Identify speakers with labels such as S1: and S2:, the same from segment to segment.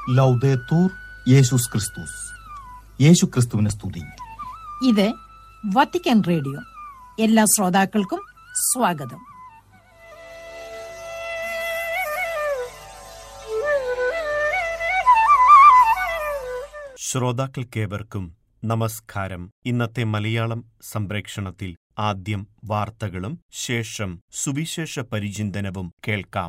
S1: ലൗദേത്തൂർ യേശുസ് ക്രിസ്തുസ് യേശു ക്രിസ്തുവിനെ സ്തുതി
S2: ഇത് വത്തിക്കാൻ റേഡിയോ എല്ലാ ശ്രോതാക്കൾക്കും സ്വാഗതം
S3: ശ്രോതാക്കൾക്കേവർക്കും നമസ്കാരം ഇന്നത്തെ മലയാളം സംപ്രേക്ഷണത്തിൽ ആദ്യം വാർത്തകളും ശേഷം സുവിശേഷ പരിചിന്തനവും കേൾക്കാം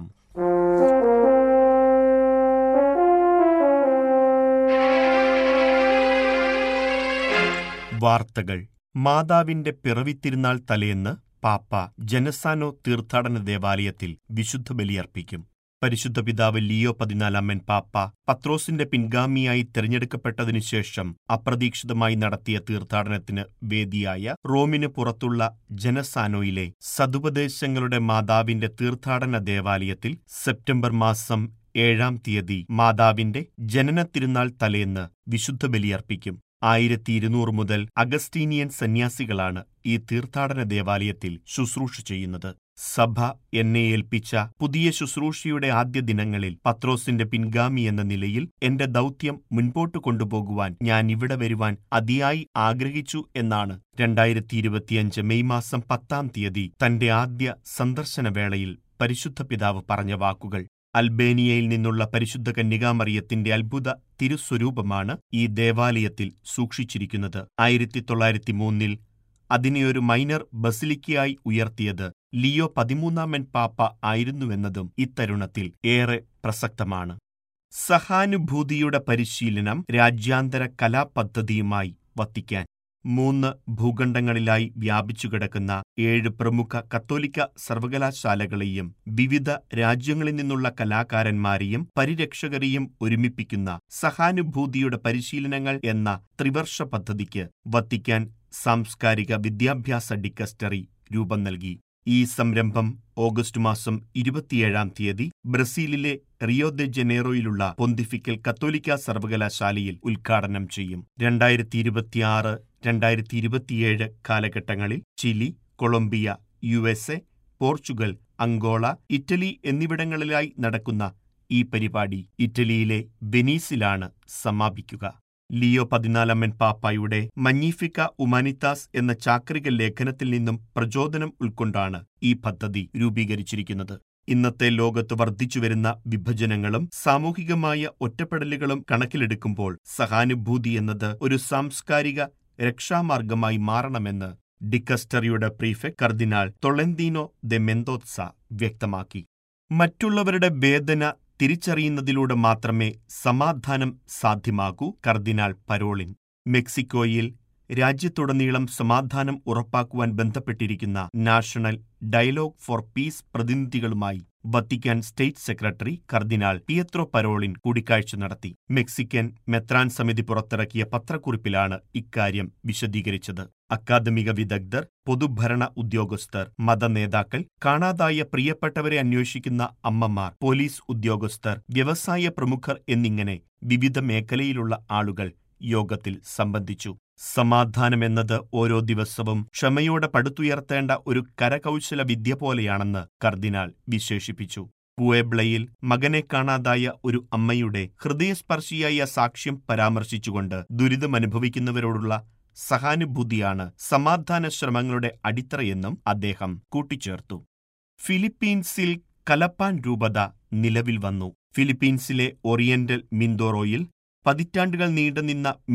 S3: വാർത്തകൾ മാതാവിന്റെ പിറവിത്തിരുന്നാൾ തലേന്ന് പാപ്പ ജനസാനോ തീർത്ഥാടന ദേവാലയത്തിൽ വിശുദ്ധ ബലിയർപ്പിക്കും പരിശുദ്ധ പിതാവ് ലിയോ പതിനാലാമൻ പാപ്പ പത്രോസിന്റെ പിൻഗാമിയായി തിരഞ്ഞെടുക്കപ്പെട്ടതിനു ശേഷം അപ്രതീക്ഷിതമായി നടത്തിയ തീർത്ഥാടനത്തിന് വേദിയായ റോമിന് പുറത്തുള്ള ജനസാനോയിലെ സതുപദേശങ്ങളുടെ മാതാവിന്റെ തീർത്ഥാടന ദേവാലയത്തിൽ സെപ്റ്റംബർ മാസം ഏഴാം തീയതി മാതാവിന്റെ ജനന തിരുനാൾ തലേന്ന് വിശുദ്ധ ബലിയർപ്പിക്കും ആയിരത്തി ഇരുന്നൂറ് മുതൽ അഗസ്റ്റീനിയൻ സന്യാസികളാണ് ഈ തീർത്ഥാടന ദേവാലയത്തിൽ ശുശ്രൂഷ ചെയ്യുന്നത് സഭ എന്നെ ഏൽപ്പിച്ച പുതിയ ശുശ്രൂഷയുടെ ആദ്യ ദിനങ്ങളിൽ പത്രോസിന്റെ പിൻഗാമി എന്ന നിലയിൽ എന്റെ ദൗത്യം മുൻപോട്ട് കൊണ്ടുപോകുവാൻ ഞാൻ ഇവിടെ വരുവാൻ അതിയായി ആഗ്രഹിച്ചു എന്നാണ് രണ്ടായിരത്തി ഇരുപത്തിയഞ്ച് മെയ് മാസം പത്താം തീയതി തന്റെ ആദ്യ സന്ദർശന വേളയിൽ പരിശുദ്ധ പിതാവ് പറഞ്ഞ വാക്കുകൾ അൽബേനിയയിൽ നിന്നുള്ള പരിശുദ്ധ കന്യകാമറിയത്തിന്റെ അത്ഭുത തിരുസ്വരൂപമാണ് ഈ ദേവാലയത്തിൽ സൂക്ഷിച്ചിരിക്കുന്നത് ആയിരത്തി തൊള്ളായിരത്തി മൂന്നിൽ അതിനെ ഒരു മൈനർ ബസിലിക്കയായി ഉയർത്തിയത് ലിയോ പതിമൂന്നാമൻ പാപ്പ ആയിരുന്നുവെന്നതും ഇത്തരുണത്തിൽ ഏറെ പ്രസക്തമാണ് സഹാനുഭൂതിയുടെ പരിശീലനം രാജ്യാന്തര കലാപദ്ധതിയുമായി വത്തിക്കാൻ മൂന്ന് ഭൂഖണ്ഡങ്ങളിലായി വ്യാപിച്ചുകിടക്കുന്ന ഏഴ് പ്രമുഖ കത്തോലിക്ക സർവകലാശാലകളെയും വിവിധ രാജ്യങ്ങളിൽ നിന്നുള്ള കലാകാരന്മാരെയും പരിരക്ഷകരെയും ഒരുമിപ്പിക്കുന്ന സഹാനുഭൂതിയുടെ പരിശീലനങ്ങൾ എന്ന ത്രിവർഷ പദ്ധതിക്ക് വത്തിക്കാൻ സാംസ്കാരിക വിദ്യാഭ്യാസ ഡിക്കസ്റ്ററി രൂപം നൽകി ഈ സംരംഭം ഓഗസ്റ്റ് മാസം ഇരുപത്തിയേഴാം തീയതി ബ്രസീലിലെ റിയോ ദെ ജനേറോയിലുള്ള പൊന്തിഫിക്കൽ കത്തോലിക്ക സർവകലാശാലയിൽ ഉദ്ഘാടനം ചെയ്യും രണ്ടായിരത്തി ഇരുപത്തിയാറ് രണ്ടായിരത്തി ഇരുപത്തിയേഴ് കാലഘട്ടങ്ങളിൽ Chile Colombia U S A Portugal Angola Italy എന്നിവിടങ്ങളിലായി നടക്കുന്ന ഈ പരിപാടി ഇറ്റലിയിലെ വെനീസിലാണ് സമാപിക്കുക ലിയോ പതിനാലാമൻ പാപ്പായുടെ മഞ്ഞീഫിക്ക ഉമാനിത്താസ് എന്ന ചാക്രിക ലേഖനത്തിൽ നിന്നും പ്രചോദനം ഉൾക്കൊണ്ടാണ് ഈ പദ്ധതി രൂപീകരിച്ചിരിക്കുന്നത് ഇന്നത്തെ ലോകത്ത് വർദ്ധിച്ചുവരുന്ന വിഭജനങ്ങളും സാമൂഹികമായ ഒറ്റപ്പെടലുകളും കണക്കിലെടുക്കുമ്പോൾ സഹാനുഭൂതി എന്നത് ഒരു സാംസ്കാരിക രക്ഷാമാർഗമായി മാറണമെന്ന് ഡിക്കസ്റ്ററിയുടെ പ്രീഫെക്ട് കർദിനാൾ തൊളന്തിനോ ദെ മെന്തോത്സ വ്യക്തമാക്കി മറ്റുള്ളവരുടെ വേദന തിരിച്ചറിയുന്നതിലൂടെ മാത്രമേ സമാധാനം സാധ്യമാകൂ കർദിനാൾ പരോളിൻ മെക്സിക്കോയിൽ രാജ്യത്തുടനീളം സമാധാനം ഉറപ്പാക്കുവാൻ ബന്ധപ്പെട്ടിരിക്കുന്ന നാഷണൽ ഡയലോഗ് ഫോർ പീസ് പ്രതിനിധികളുമായി വത്തിക്കാൻ സ്റ്റേറ്റ് സെക്രട്ടറി കർദിനാൾ പിയത്രോ പരോളിൻ കൂടിക്കാഴ്ച നടത്തി മെക്സിക്കൻ മെത്രാൻ സമിതി പുറത്തിറക്കിയ പത്രക്കുറിപ്പിലാണ് ഇക്കാര്യം വിശദീകരിച്ചത് അക്കാദമിക വിദഗ്ധർ പൊതുഭരണ ഉദ്യോഗസ്ഥർ മതനേതാക്കൾ കാണാതായ പ്രിയപ്പെട്ടവരെ അന്വേഷിക്കുന്ന അമ്മമാർ പോലീസ് ഉദ്യോഗസ്ഥർ വ്യവസായ പ്രമുഖർ എന്നിങ്ങനെ വിവിധ മേഖലയിലുള്ള ആളുകൾ യോഗത്തിൽ സംബന്ധിച്ചു സമാധാനമെന്നത് ഓരോ ദിവസവും ക്ഷമയോടെ പടുത്തുയർത്തേണ്ട ഒരു കരകൗശല വിദ്യ പോലെയാണെന്ന് കർദിനാൾ വിശേഷിപ്പിച്ചു പുവേബ്ലയിൽ മകനെ കാണാതായ ഒരു അമ്മയുടെ ഹൃദയസ്പർശിയായ സാക്ഷ്യം പരാമർശിച്ചുകൊണ്ട് ദുരിതമനുഭവിക്കുന്നവരോടുള്ള സഹാനുഭൂതിയാണ് സമാധാന ശ്രമങ്ങളുടെ അടിത്തറയെന്നും അദ്ദേഹം കൂട്ടിച്ചേർത്തു ഫിലിപ്പീൻസിൽ കലപ്പാൻ രൂപത നിലവിൽ വന്നു ഫിലിപ്പീൻസിലെ ഓറിയന്റൽ മിന്തോറോയിൽ പതിറ്റാണ്ടുകൾ നീണ്ടുനിന്ന